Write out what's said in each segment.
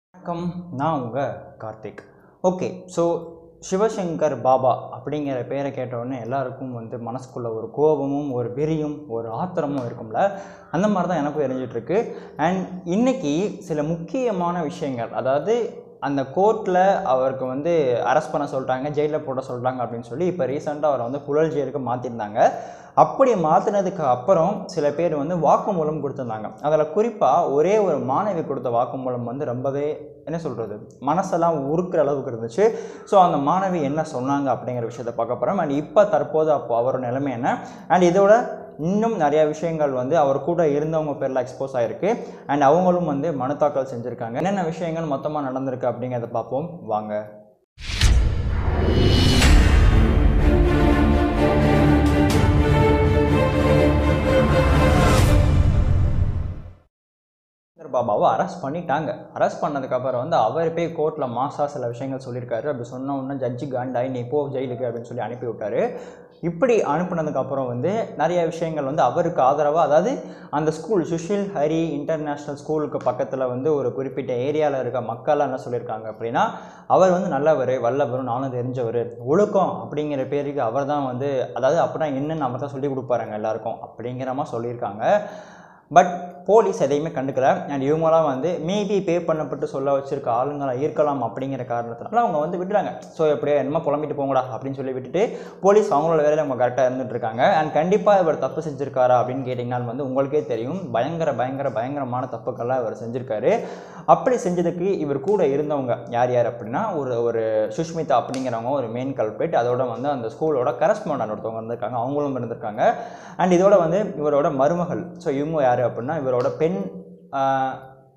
வணக்கம் நான் உங்கள் கார்த்திக் ஓகே ஸோ சிவசங்கர் பாபா அப்படிங்கிற பேரை கேட்டவுடனே எல்லாருக்கும் வந்து மனசுக்குள்ள ஒரு கோபமும் ஒரு வெறியும் ஒரு ஆத்திரமும் இருக்கும்ல அந்த மாதிரி தான் எனக்கும் எரிஞ்சிட்ருக்கு அண்ட் இன்னைக்கு சில முக்கியமான விஷயங்கள் அதாவது அந்த கோர்ட்டில் அவருக்கு வந்து அரெஸ்ட் பண்ண சொல்லிட்டாங்க ஜெயிலில் போட சொல்லிட்டாங்க அப்படின்னு சொல்லி இப்போ ரீசெண்டாக அவரை வந்து புழல் ஜெயிலுக்கு மாற்றிருந்தாங்க அப்படி மாற்றினதுக்கு அப்புறம் சில பேர் வந்து வாக்குமூலம் கொடுத்துருந்தாங்க அதில் குறிப்பாக ஒரே ஒரு மாணவி கொடுத்த வாக்குமூலம் வந்து ரொம்பவே என்ன சொல்கிறது மனசெல்லாம் உருக்குற அளவுக்கு இருந்துச்சு ஸோ அந்த மாணவி என்ன சொன்னாங்க அப்படிங்கிற விஷயத்தை பார்க்க போகிறோம் அண்ட் இப்போ தற்போது அப்போ அவரோட நிலைமை என்ன அண்ட் இதோட இன்னும் நிறைய விஷயங்கள் வந்து அவர் கூட இருந்தவங்க பேரில் எக்ஸ்போஸ் ஆகிருக்கு அண்ட் அவங்களும் வந்து மனு தாக்கல் செஞ்சுருக்காங்க என்னென்ன விஷயங்கள் மொத்தமாக நடந்திருக்கு அப்படிங்கிறத பார்ப்போம் வாங்க சுந்தர் பாபாவை அரெஸ்ட் பண்ணிட்டாங்க அரெஸ்ட் பண்ணதுக்கப்புறம் வந்து அவர் போய் கோர்ட்டில் மாசா சில விஷயங்கள் சொல்லியிருக்காரு அப்படி சொன்ன உடனே ஜட்ஜி காண்டாய் நீ போ ஜெயிலுக்கு அப்படின்னு சொல்லி அனுப்பி விட்டாரு இப்படி அனுப்புனதுக்கப்புறம் வந்து நிறைய விஷயங்கள் வந்து அவருக்கு ஆதரவாக அதாவது அந்த ஸ்கூல் சுஷில் ஹரி இன்டர்நேஷ்னல் ஸ்கூலுக்கு பக்கத்தில் வந்து ஒரு குறிப்பிட்ட ஏரியாவில் இருக்க மக்கள் என்ன சொல்லியிருக்காங்க அப்படின்னா அவர் வந்து நல்லவர் வல்லவர் நானும் தெரிஞ்சவர் ஒழுக்கம் அப்படிங்கிற பேருக்கு அவர் தான் வந்து அதாவது அப்படின்னா என்னென்னு அவர் தான் சொல்லி கொடுப்பாருங்க எல்லாருக்கும் அப்படிங்கிற மாதிரி சொல்லியிருக்காங்க பட் போலீஸ் எதையுமே கண்டுக்கல அண்ட் இவங்களாம் வந்து மேபி பே பண்ணப்பட்டு சொல்ல வச்சிருக்க ஆளுங்களை இருக்கலாம் அப்படிங்கிற காரணத்தினால அவங்க வந்து விட்டுறாங்க ஸோ எப்படியோ என்னமோ புலம்பிட்டு போங்கடா அப்படின்னு சொல்லி விட்டுட்டு போலீஸ் அவங்களோட வேலையில் அவங்க கரெக்டாக இருந்துட்டு இருக்காங்க அண்ட் கண்டிப்பாக இவர் தப்பு செஞ்சிருக்காரா அப்படின்னு கேட்டிங்கன்னா வந்து உங்களுக்கே தெரியும் பயங்கர பயங்கர பயங்கரமான தப்புக்கள்லாம் இவர் செஞ்சிருக்காரு அப்படி செஞ்சதுக்கு இவர் கூட இருந்தவங்க யார் யார் அப்படின்னா ஒரு ஒரு சுஷ்மிதா அப்படிங்கிறவங்க ஒரு மெயின் கல்பேட் அதோட வந்து அந்த ஸ்கூலோட கரஸ்பாண்டன்ட் ஒருத்தவங்க இருந்திருக்காங்க அவங்களும் இருந்திருக்காங்க அண்ட் இதோட வந்து இவரோட மருமகள் ஸோ இவங்க யார் அப்படின்னா இவரோட பெண் ஆஹ்,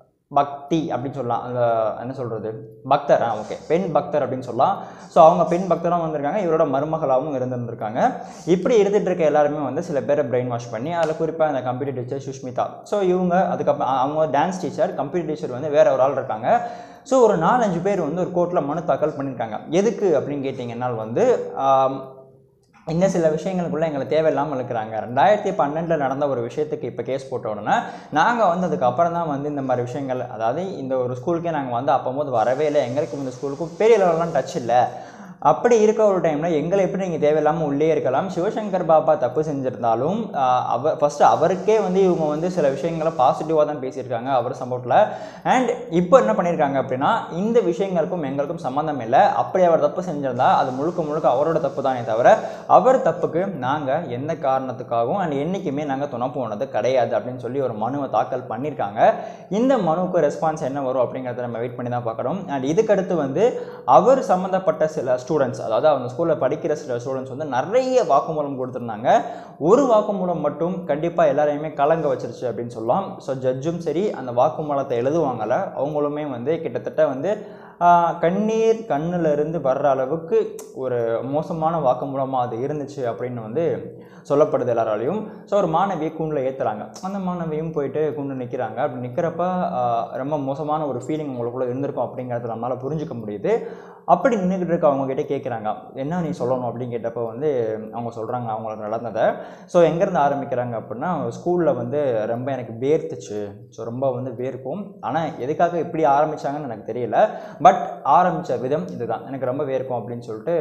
பக்தி அப்படின்னு சொல்லலாம் அந்த என்ன சொல்கிறது பக்தர் ஆ ஓகே பெண் பக்தர் அப்படின்னு சொல்லலாம் ஸோ அவங்க பெண் பக்தராகவும் வந்திருக்காங்க இவரோட மருமகளாகவும் இருந்திருந்திருக்காங்க இப்படி இருந்துட்டு இருக்க எல்லாருமே வந்து சில பேரை பிரெயின் வாஷ் பண்ணி அதில் குறிப்பாக அந்த கம்ப்யூட்டர் டீச்சர் சுஷ்மிதா ஸோ இவங்க அதுக்கப்புறம் அ- அவங்க டான்ஸ் டீச்சர் கம்ப்யூட்டர் டீச்சர் வந்து வேற ஒரு ஆள் இருக்காங்க ஸோ ஒரு நாலஞ்சு பேர் வந்து ஒரு கோர்ட்டில் மனு தாக்கல் பண்ணியிருக்காங்க எதுக்கு அப்படின்னு கேட்டிங்கன்னா வந்து ஆம், இன்னும் சில விஷயங்களுக்குள்ள எங்களை தேவையில்லாமல் இருக்கிறாங்க ரெண்டாயிரத்தி பன்னெண்டில் நடந்த ஒரு விஷயத்துக்கு இப்போ கேஸ் போட்ட உடனே நாங்கள் வந்து அதுக்கு அப்புறம் தான் வந்து இந்த மாதிரி விஷயங்கள் அதாவது இந்த ஒரு ஸ்கூலுக்கே நாங்கள் வந்து அப்போது வரவே இல்லை எங்களுக்கும் இந்த ஸ்கூலுக்கும் பெரிய லெவலாம் டச் இல்லை அப்படி இருக்க ஒரு டைமில் எங்களை எப்படி நீங்கள் தேவையில்லாமல் உள்ளே இருக்கலாம் சிவசங்கர் பாபா தப்பு செஞ்சிருந்தாலும் ஆஹ், அவர் ஃபஸ்ட்டு அவருக்கே வந்து இவங்க வந்து சில விஷயங்களை பாசிட்டிவாக தான் பேசியிருக்காங்க அவர் சப்போர்ட்டில் அண்ட் இப்போ என்ன பண்ணியிருக்காங்க அப்படின்னா இந்த விஷயங்களுக்கும் எங்களுக்கும் சம்மந்தம் இல்லை அப்படி அவர் தப்பு செஞ்சிருந்தா அது முழுக்க முழுக்க அவரோட தப்பு தானே தவிர அவர் தப்புக்கு நாங்கள் எந்த காரணத்துக்காகவும் அண்ட் என்றைக்குமே நாங்கள் துணை போனது கிடையாது அப்படின்னு சொல்லி ஒரு மனுவை தாக்கல் பண்ணியிருக்காங்க இந்த மனுவுக்கு ரெஸ்பான்ஸ் என்ன வரும் அப்படிங்கிறத நம்ம வெயிட் பண்ணி தான் பார்க்குறோம் அண்ட் இதுக்கடுத்து வந்து அவர் சம்மந்தப்பட்ட சில ஸ்டூடெண்ட்ஸ் அதாவது அவங்க ஸ்கூலில் படிக்கிற சில ஸ்டூடெண்ட்ஸ் வந்து நிறைய வாக்குமூலம் கொடுத்துருந்தாங்க ஒரு வாக்குமூலம் மட்டும் கண்டிப்பாக எல்லாரையுமே கலங்க வச்சிருச்சு அப்படின்னு சொல்லலாம் ஸோ ஜட்ஜும் சரி அந்த வாக்குமூலத்தை எழுதுவாங்கல்ல அவங்களுமே வந்து கிட்டத்தட்ட வந்து ஆஹ், கண்ணீர் கண்ணுல இருந்து வர்ற அளவுக்கு ஒரு மோசமான வாக்குமூலமாக அது இருந்துச்சு அப்படின்னு வந்து சொல்லப்படுது எல்லாராலையும் ஸோ ஒரு மாணவியை கூண்டில் ஏற்றுறாங்க அந்த மாணவியும் போயிட்டு கூண்டு நிற்கிறாங்க அப்படி நிற்கிறப்ப ரொம்ப மோசமான ஒரு ஃபீலிங் உங்களுக்குள்ள இருந்திருக்கும் அப்படிங்கிறத நம்மளால் புரிஞ்சுக்க முடியுது அப்படி நின்றுக்கிட்டு இருக்க அவங்க கிட்ட கேட்குறாங்க என்ன நீ சொல்லணும் அப்படின்னு கேட்டப்போ வந்து அவங்க சொல்கிறாங்க அவங்களுக்கு நடந்ததை ஸோ எங்கேருந்து ஆரம்பிக்கிறாங்க அப்படின்னா ஸ்கூலில் வந்து ரொம்ப எனக்கு வேர்த்துச்சு ஸோ ரொம்ப வந்து வேர்க்கும் ஆனால் எதுக்காக இப்படி ஆரம்பிச்சாங்கன்னு எனக்கு தெரியல பட் ஆரம்பித்த விதம் இதுதான் எனக்கு ரொம்ப வேர்க்கும் அப்படின்னு சொல்லிட்டு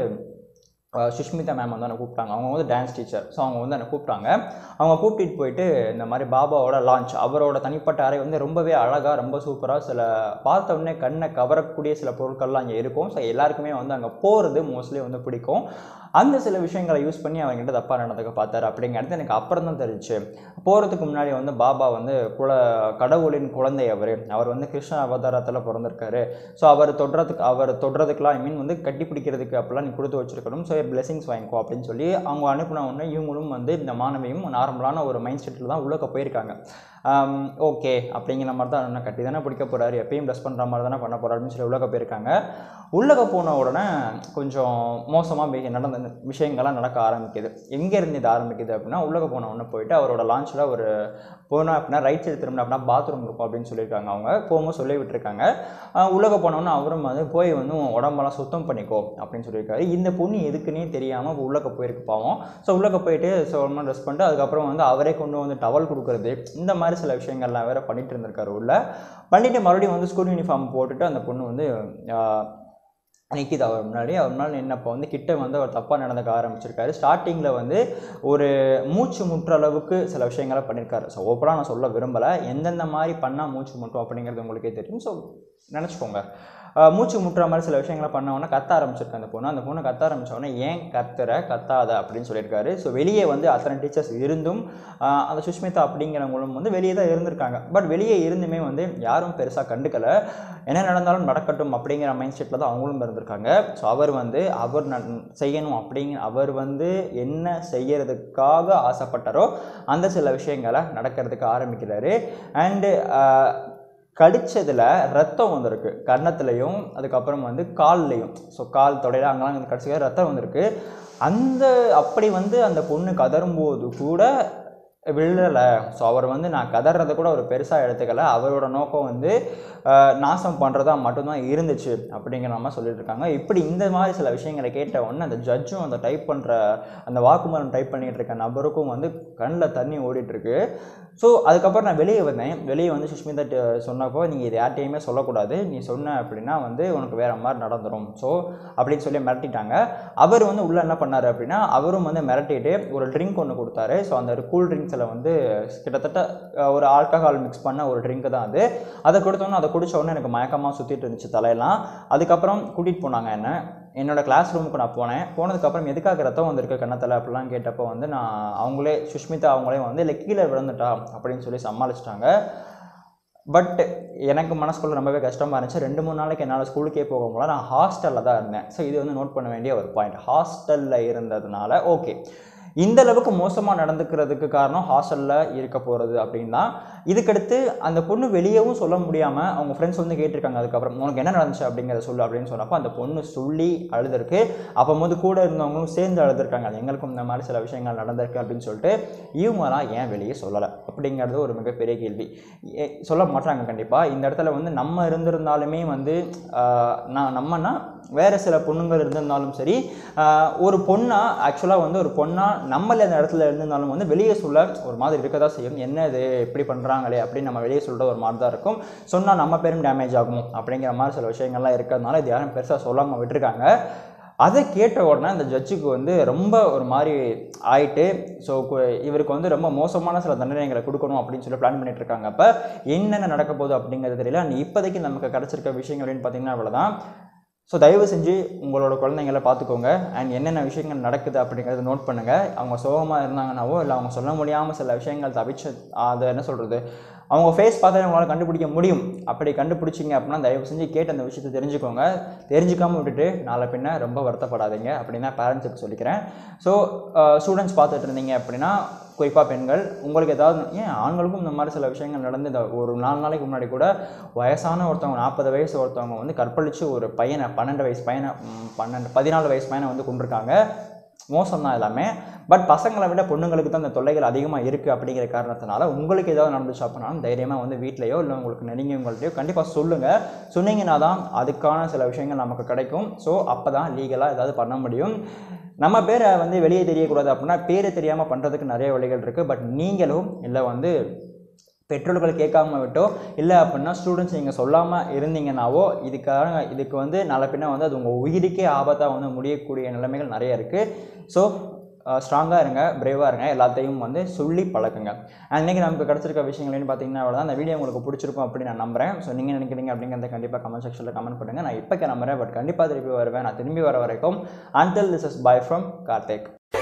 அஹ் சுஷ்மிதா மேம் வந்து என்னை கூப்பிட்டாங்க அவங்க வந்து டான்ஸ் டீச்சர் ஸோ அவங்க வந்து என்னை கூப்பிட்டாங்க அவங்க கூப்பிட்டு போயிட்டு இந்த மாதிரி பாபாவோட லான்ச் அவரோட தனிப்பட்ட அறை வந்து ரொம்பவே அழகாக ரொம்ப சூப்பராக சில பார்த்த உடனே கண்ணை கவரக்கூடிய சில பொருட்கள்லாம் அங்கே இருக்கும் ஸோ எல்லாருக்குமே வந்து அங்கே போகிறது மோஸ்ட்லி வந்து பிடிக்கும் அந்த சில விஷயங்களை யூஸ் பண்ணி அவங்ககிட்ட தப்பாக நடந்துக்க பார்த்தாரு அப்படிங்கிறது எனக்கு அப்புறம் தான் தெரிஞ்சு போகிறதுக்கு முன்னாடி வந்து பாபா வந்து குல கடவுளின் குழந்தை அவர் அவர் வந்து கிருஷ்ண அவதாரத்தில் பிறந்திருக்காரு ஸோ அவர் தொடுறதுக்கு அவர் தொடுறதுக்குலாம் ஐ மீன் வந்து கட்டி பிடிக்கிறதுக்கு அப்படிலாம் நீ கொடுத்து வச்சிருக்கணும் ஸோ பிளெஸிங்ஸ் வாங்கிக்கோ அப்படின்னு சொல்லி அவங்க அனுப்பின உடனே இவங்களும் வந்து இந்த மாணவியும் நார்மலான ஒரு மைண்ட் செட்டில் தான் உள்ளக்க போயிருக்காங்க ஓகே அப்படிங்கிற மாதிரி தான் என்ன கட்டி தானே பிடிக்க போகிறாரு எப்பயும் ட்ரெஸ் பண்ணுற மாதிரி தானே பண்ண போகிறாரு அப்படின்னு சொல்லி உள்ளக்க போயிருக்காங்க உள்ளக்க போன உடனே கொஞ்சம் மோசமாக நடந்த விஷயங்கள்லாம் நடக்க ஆரம்பிக்குது எங்கே இருந்து இது ஆரம்பிக்குது அப்படின்னா உள்ளக்க போன உடனே போயிட்டு அவரோட லான்ச்சில் ஒரு போனோம் அப்படின்னா ரைட் சைடு திரும்பினா அப்படின்னா பாத்ரூம் இருக்கும் அப்படின்னு சொல்லியிருக்காங்க அவங்க போகும்போது சொல்லி விட்டுருக்காங்க ஆஹ் உள்ளக போனோன்னே அவரும் வந்து போய் வந்து உன் உடம்பெல்லாம் சுத்தம் பண்ணிக்கோ அப்படின்னு சொல்லியிருக்காரு இந்த பொண்ணு எதுக்கு இருக்குன்னே தெரியாமல் உள்ளக்க போயிருக்கு பாவம் ஸோ உள்ளக்க போயிட்டு ஸோ ஒரு மாதிரி ட்ரெஸ் பண்ணிட்டு அதுக்கப்புறம் வந்து அவரே கொண்டு வந்து டவல் கொடுக்குறது இந்த மாதிரி சில விஷயங்கள்லாம் வேற பண்ணிட்டு இருந்திருக்காரு உள்ள பண்ணிட்டு மறுபடியும் வந்து ஸ்கூல் யூனிஃபார்ம் போட்டுட்டு அந்த பொண்ணு வந்து ஆஹ், நிற்கிது அவர் முன்னாடி அவர் முன்னாடி நின்னப்போ வந்து கிட்ட வந்து அவர் தப்பாக நடந்துக்க ஆரம்பிச்சிருக்காரு ஸ்டார்டிங்கில் வந்து ஒரு மூச்சு முட்டுற அளவுக்கு சில விஷயங்களை பண்ணியிருக்காரு ஸோ ஓப்பனாக நான் சொல்ல விரும்பலை எந்தெந்த மாதிரி பண்ணால் மூச்சு முட்டும் அப்படிங்கிறது உங்களுக்கே தெரியும் ஸோ நினச்சிக்கோங்க ஆஹ் மூச்சு முட்டுற மாதிரி சில விஷயங்களை பண்ண உடனே கத்த ஆரம்பிச்சிருக்கு அந்த பொண்ணு அந்த பொண்ணு கத்த ஆரம்பிச்ச உடனே ஏன் கத்துற கத்தாத அப்படின்னு சொல்லியிருக்காரு ஸோ வெளியே வந்து அத்தனை டீச்சர்ஸ் இருந்தும் ஆஹ் அந்த சுஷ்மிதா அப்படிங்கிறவங்களும் வந்து வெளியே தான் இருந்திருக்காங்க பட் வெளியே இருந்துமே வந்து யாரும் பெருசாக கண்டுக்கல என்ன நடந்தாலும் நடக்கட்டும் அப்படிங்கிற மைண்ட் செட்டில் தான் அவங்களும் இருந்திருக்காங்க ஸோ அவர் வந்து அவர் நன்- செய்யணும் அப்படிங்கிற அவர் வந்து என்ன செய்யறதுக்காக ஆசைப்பட்டாரோ அந்த சில விஷயங்களை நடக்கிறதுக்கு ஆரம்பிக்கிறாரு அண்டு கடிச்சதுல ரத்தம் வந்திருக்கு கன்னத்துலையும் அதுக்கப்புறம் வந்து கால்லையும் ஸோ கால் தொடையில அங்கெல்லாம் வந்து கடிச்சது ரத்தம் வந்திருக்கு அந்த அப்படி வந்து அந்த பொண்ணு கதறும்போது கூட விழலை ஸோ அவர் வந்து நான் கதறதை கூட அவர் பெருசாக எடுத்துக்கல அவரோட நோக்கம் வந்து ஆஹ், நாசம் பண்ணுறதா மட்டும்தான் இருந்துச்சு அப்படிங்கிற மாதிரி சொல்லிட்டு இருக்காங்க இப்படி இந்த மாதிரி சில விஷயங்களை கேட்ட உடனே அந்த ஜட்ஜும் அந்த டைப் பண்ணுற அந்த வாக்குமூலம் டைப் பண்ணிட்டு இருக்க நபருக்கும் வந்து கண்ணில் தண்ணி ஓடிட்டு இருக்கு ஸோ அதுக்கப்புறம் நான் வெளியே வந்தேன் வெளியே வந்து சுஷ்மிதா ட- சொன்னப்போ நீங்கள் இது யார்ட்டையுமே சொல்லக்கூடாது நீ சொன்ன அப்படின்னா வந்து உனக்கு வேற மாதிரி நடந்துடும் ஸோ அப்படின்னு சொல்லி மிரட்டிட்டாங்க அவர் வந்து உள்ளே என்ன பண்ணார் அப்படின்னா அவரும் வந்து மிரட்டிட்டு ஒரு ட்ரிங்க் ஒன்று கொடுத்தாரு ஸோ அந்த கூல் ட்ரிங்க்ஸில் வந்து கிட்டத்தட்ட அஹ், ஒரு ஆல்கஹால் மிக்ஸ் பண்ண ஒரு ட்ரிங்க் தான் அது அதை கொடுத்தோன்னே அதை குடிச்ச உடனே எனக்கு மயக்கமாக சுற்றிட்டு இருந்துச்சு தலையெல்லாம் அதுக்கப்புறம் கூட்டிகிட்டு போனாங்க என்ன என்னோட கிளாஸ் ரூமுக்கு நான் போனேன் போனதுக்கப்புறம் எதுக்காக ரத்தம் வந்திருக்கு கன்னத்தில் அப்படிலாம் கேட்டப்போ வந்து நான் அவங்களே சுஷ்மிதா அவங்களே வந்து இல்லை கீழே விழுந்துட்டா அப்படின்னு சொல்லி சமாளிச்சிட்டாங்க பட் எனக்கு மனசுக்குள்ள ரொம்பவே கஷ்டமாக இருந்துச்சு ரெண்டு மூணு நாளைக்கு என்னால் ஸ்கூலுக்கே போக முடியல நான் ஹாஸ்டலில் தான் இருந்தேன் ஸோ இது வந்து நோட் பண்ண வேண்டிய ஒரு பாயிண்ட் ஹாஸ்டலில் இருந்ததுனால ஓகே இந்த அளவுக்கு மோசமாக நடந்துக்கிறதுக்கு காரணம் ஹாஸ்டலில் இருக்க போகிறது அப்படின்னா இதுக்கடுத்து அந்த பொண்ணு வெளியவும் சொல்ல முடியாமல் அவங்க ஃப்ரெண்ட்ஸ் வந்து கேட்டிருக்காங்க அதுக்கப்புறம் உனக்கு என்ன நடந்துச்சு அப்படிங்கிறத சொல்லு அப்படின்னு சொன்னப்போ அந்த பொண்ணு சொல்லி அழுதுருக்கு அப்போ போது கூட இருந்தவங்களும் சேர்ந்து அழுதுருக்காங்க அது எங்களுக்கும் இந்த மாதிரி சில விஷயங்கள் நடந்திருக்கு அப்படின்னு சொல்லிட்டு இவங்கலாம் ஏன் வெளியே சொல்லலை அப்படிங்கிறது ஒரு மிகப்பெரிய கேள்வி ஏ- சொல்ல மாட்டாங்க கண்டிப்பாக இந்த இடத்துல வந்து நம்ம இருந்திருந்தாலுமே வந்து ஆஹ், நான் நம்மனா வேறு சில பொண்ணுங்கள் இருந்திருந்தாலும் சரி ஆஹ், ஒரு பொண்ணா ஆக்சுவலாக வந்து ஒரு பொண்ணா நம்மள அந்த இடத்துல இருந்திருந்தாலும் வந்து வெளியே சொல்ல ஒரு மாதிரி இருக்க தான் செய்யும் என்ன இது இப்படி பண்ணுறாங்களே அப்படின்னு நம்ம வெளியே சொல்கிற ஒரு மாதிரி தான் இருக்கும் சொன்னால் நம்ம பேரும் டேமேஜ் ஆகும் அப்படிங்கிற மாதிரி சில விஷயங்கள்லாம் இருக்கிறதுனால இது யாரும் பெருசாக சொல்லாமல் விட்டுருக்காங்க அதை கேட்ட உடனே அந்த ஜட்ஜுக்கு வந்து ரொம்ப ஒரு மாதிரி ஆயிட்டு ஸோ இவருக்கு வந்து ரொம்ப மோசமான சில தண்டனைகளை கொடுக்கணும் அப்படின்னு சொல்லி பிளான் பண்ணிட்டு இருக்காங்க அப்போ என்னென்ன நடக்க போகுது அப்படிங்கிறது தெரியல and இப்போதைக்கு நமக்கு கிடச்சிருக்க விஷயங்கள் அப்படின்னு பார்த்தீங்கன்னா அவ்வளோதான் ஸோ தயவு செஞ்சு உங்களோட குழந்தைங்கள பார்த்துக்கோங்க அண்ட் என்னென்ன விஷயங்கள் நடக்குது அப்படிங்கிறத நோட் பண்ணுங்கள் அவங்க சோகமாக இருந்தாங்கன்னாவோ இல்லை அவங்க சொல்ல முடியாமல் சில விஷயங்கள் தவிச்சு அதை என்ன சொல்கிறது அவங்க ஃபேஸ் பார்த்தா உங்களால் கண்டுபிடிக்க முடியும் அப்படி கண்டுபிடிச்சிங்க அப்படின்னா தயவு செஞ்சு கேட்டு அந்த விஷயத்தை தெரிஞ்சுக்கோங்க தெரிஞ்சுக்காம விட்டுட்டு நாளை பின்ன ரொம்ப வருத்தப்படாதீங்க அப்படின்னு தான் பேரண்ட்ஸுக்கு சொல்லிக்கிறேன் ஸோ ஸ்டூடெண்ட்ஸ் பார்த்துட்டு இருந்தீங்க அப்படின்னா குறிப்பாக பெண்கள் உங்களுக்கு ஏதாவது ஏன் ஆண்களுக்கும் இந்த மாதிரி சில விஷயங்கள் நடந்து இந்த ஒரு நாலு நாளைக்கு முன்னாடி கூட வயசான ஒருத்தவங்க நாற்பது வயசு ஒருத்தவங்க வந்து கற்பழித்து ஒரு பையனை பன்னெண்டு வயசு பையனை ம், பன்னெண்டு பதினாலு வயசு பையனை வந்து கொண்டிருக்காங்க மோசம் தான் எல்லாமே பட் பசங்களை விட பொண்ணுங்களுக்கு தான் இந்த தொல்லைகள் அதிகமாக இருக்குது அப்படிங்கிற காரணத்தினால உங்களுக்கு ஏதாவது நடந்துச்சு அப்படின்னாலும் தைரியமாக வந்து வீட்லையோ இல்லை உங்களுக்கு நெருங்கியவங்கள்ட்டையோ கண்டிப்பாக சொல்லுங்கள் சொன்னீங்கன்னா தான் அதுக்கான சில விஷயங்கள் நமக்கு கிடைக்கும் ஸோ அப்போ தான் லீகலாக ஏதாவது பண்ண முடியும் நம்ம பேரை வந்து வெளியே தெரியக்கூடாது அப்படின்னா பேரை தெரியாமல் பண்ணுறதுக்கு நிறைய வழிகள் இருக்குது பட் நீங்களும் இல்லை வந்து பெற்றோர்கள் கேட்காம விட்டோ இல்லை அப்படின்னா ஸ்டூடெண்ட்ஸ் நீங்கள் சொல்லாமல் இருந்தீங்கன்னாவோ இதுக்காக இதுக்கு வந்து நாளை பின்ன வந்து அது உங்கள் உயிருக்கே ஆபத்தாக வந்து முடியக்கூடிய நிலைமைகள் நிறைய இருக்குது ஸோ ஸ்ட்ராங்காக இருங்க பிரேவாக இருங்க எல்லாத்தையும் வந்து சொல்லி பழக்குங்க அண்ட் இன்றைக்கி நமக்கு கிடச்சிருக்க விஷயங்கள்னு பார்த்தீங்கன்னா அவ்வளோதான் அந்த வீடியோ உங்களுக்கு பிடிச்சிருக்கும் அப்படின்னு நான் நம்புறேன் ஸோ நீங்கள் நினைக்கிறீங்க அப்படிங்கிறத கண்டிப்பாக கமெண்ட் செக்ஷனில் கமெண்ட் பண்ணுங்கள் நான் இப்போ நம்புறேன் பட் கண்டிப்பாக திருப்பி வருவேன் நான் திரும்பி வர வரைக்கும் until this is bye from Karthik